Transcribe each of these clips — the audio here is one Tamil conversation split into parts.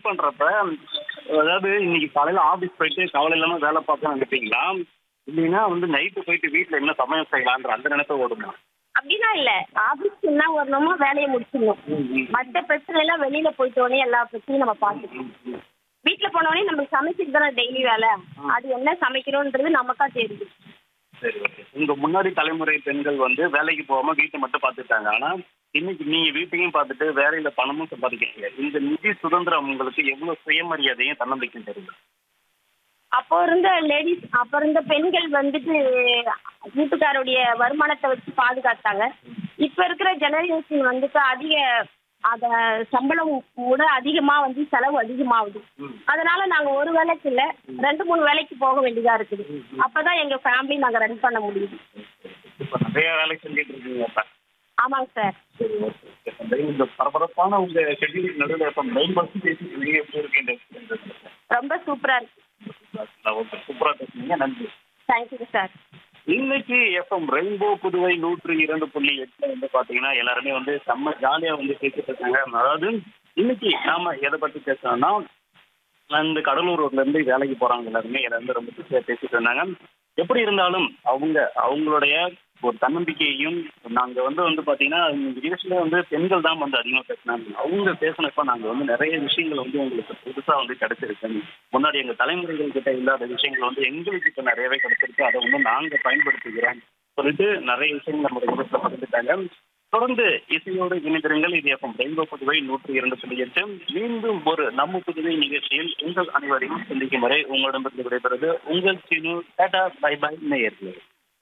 மீட் பண்றப்ப அதாவது இன்னைக்கு காலையில ஆபீஸ் போயிட்டு கவலை இல்லாம வேலை பார்க்கணும் நினைப்பீங்களா இல்லைன்னா வந்து நைட்டு போயிட்டு வீட்டுல என்ன சமையல் செய்யலான்ற அந்த நினைப்ப ஓடுமா அப்படிலாம் இல்ல ஆபீஸ்க்கு என்ன வரணுமோ வேலையை முடிச்சிடணும் மற்ற பிரச்சனை எல்லாம் வெளியில போயிட்டோடனே எல்லா பிரச்சனையும் நம்ம பார்த்துக்கணும் வீட்டுல போனோடனே நம்ம சமைச்சிட்டு தானே டெய்லி வேலை அது என்ன சமைக்கணும்ன்றது நமக்கா தெரியுது சரி ஓகே உங்க முன்னாடி தலைமுறை பெண்கள் வந்து வேலைக்கு போகாம வீட்டை மட்டும் பார்த்துட்டாங்க ஆனா இன்னைக்கு நீங்க வீட்டையும் பார்த்துட்டு வேலையில பணமும் சம்பாதிக்கிறீங்க இந்த நிதி சுதந்திரம் உங்களுக்கு எவ்வளவு சுயமரியாதையும் தன்னம்பிக்கையும் தெரியும் அப்போ இருந்த லேடிஸ் அப்போ இருந்த பெண்கள் வந்துட்டு வீட்டுக்காருடைய வருமானத்தை வச்சு பாதுகாத்தாங்க இப்ப இருக்கிற ஜெனரேஷன் வந்துட்டு அதிக அத சம்பளம் விட அதிகமா வந்து செலவு அதிகமாகுது அதனால நாங்க ஒரு வேலைக்கு இல்ல ரெண்டு மூணு வேலைக்கு போக வேண்டியதா இருக்குது அப்பதான் எங்க ஃபேமிலி நாங்க ரன் பண்ண முடியுது இப்ப நிறைய வேலை செஞ்சுட்டு இருக்கீங்க இப்ப ஆமாங்க சார் சரி ஓகே ஓகே. இந்த பரபரப்பான உங்க ஷெட்யூல் நடுவில் இப்ப மெயின் பஸ் பேசிட்டு நீங்க எப்படி இருக்கு இந்த experience? ரொம்ப சூப்பரா இருக்கு ஓகே சூப்பரா பேசுனீங்க நன்றி தேங்க்யூ சார் இன்னைக்கு எஃப்எம் ரெயின்போ புதுவை நூற்று இரண்டு புள்ளி எட்டுல வந்து பாத்தீங்கன்னா எல்லாருமே வந்து செம்ம ஜாலியா வந்து பேசிட்டு இருக்காங்க அதாவது இன்னைக்கு நாம எதை பத்தி பேசணும்னா அந்த கடலூர் ரோட்ல இருந்து வேலைக்கு போறாங்க எல்லாருமே எல்லாருமே ரொம்ப பேசியா பேசிட்டு இருந்தாங்க எப்படி இருந்தாலும் அவங்க அவங்களுடைய ஒரு தன்னம்பிக்கையையும் நாங்க வந்து வந்து பாத்தீங்கன்னா இந்த நிகழ்ச்சியில வந்து பெண்கள் தான் வந்து அதிகமா பேசினாங்க அவங்க பேசினப்ப நாங்க வந்து நிறைய விஷயங்கள் வந்து உங்களுக்கு புதுசா வந்து கிடைச்சிருக்கு முன்னாடி எங்க தலைமுறைகள் கிட்ட இல்லாத விஷயங்கள் வந்து எங்களுக்கு இப்ப நிறையவே கிடைச்சிருக்கு அதை வந்து நாங்க பயன்படுத்திக்கிறோம் சொல்லிட்டு நிறைய விஷயங்கள் நம்ம நிகழ்ச்சியில பகிர்ந்துட்டாங்க தொடர்ந்து இசையோடு இணைந்திருங்கள் இது எஃப்எம் ரெயின்போ புதுவை நூற்றி இரண்டு புள்ளி எட்டு மீண்டும் ஒரு நம்ம புதுவை நிகழ்ச்சியில் உங்கள் அனைவரையும் சந்திக்கும் வரை உங்களிடமிருந்து விடைபெறுவது உங்கள் சீனு டாடா பை பை நேயர்களே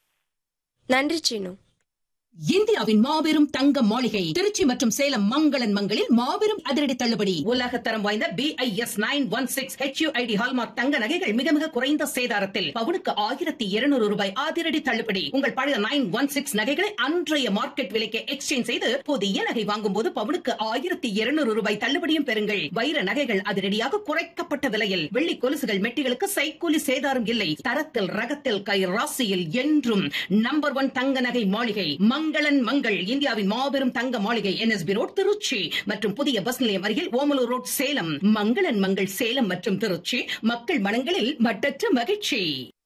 நன்றி சீனு இந்தியாவின் மாபெரும் தங்க மாளிகை திருச்சி மற்றும் சேலம் மங்களன் மங்களில் மாபெரும் அதிரடி தள்ளுபடி உலக தரம் வாய்ந்த B I S nine one six HUID hallmark தங்க நகைகள் மிக மிக குறைந்த சேதாரத்தில் பவுனுக்கு ஆயிரத்தி இருநூறு ரூபாய் அதிரடி தள்ளுபடி உங்கள் பழைய நைன் ஒன் சிக்ஸ் நகைகளை அன்றைய மார்க்கெட் விலைக்கு எக்ஸ்சேஞ்ச் செய்து புதிய நகை வாங்கும் போது பவுனுக்கு ஆயிரத்தி இருநூறு ரூபாய் தள்ளுபடியும் பெறுங்கள் வைர நகைகள் அதிரடியாக குறைக்கப்பட்ட விலையில் வெள்ளி கொலுசுகள் மெட்டிகளுக்கு சைக்கூலி சேதாரம் இல்லை தரத்தில் ரகத்தில் கை ராசியில் என்றும் நம்பர் ஒன் தங்க நகை மாளிகை மங்களன் மங்கள் இந்தியாவின் மாபெரும் தங்க மாளிகை என்எஸ்பி ரோட் திருச்சி மற்றும் புதிய பஸ் நிலையம் அருகில் ஓமலூர் ரோட் சேலம் மங்களன் மங்கள் சேலம் மற்றும் திருச்சி மக்கள் மனங்களில் மட்டற்ற மகிழ்ச்சி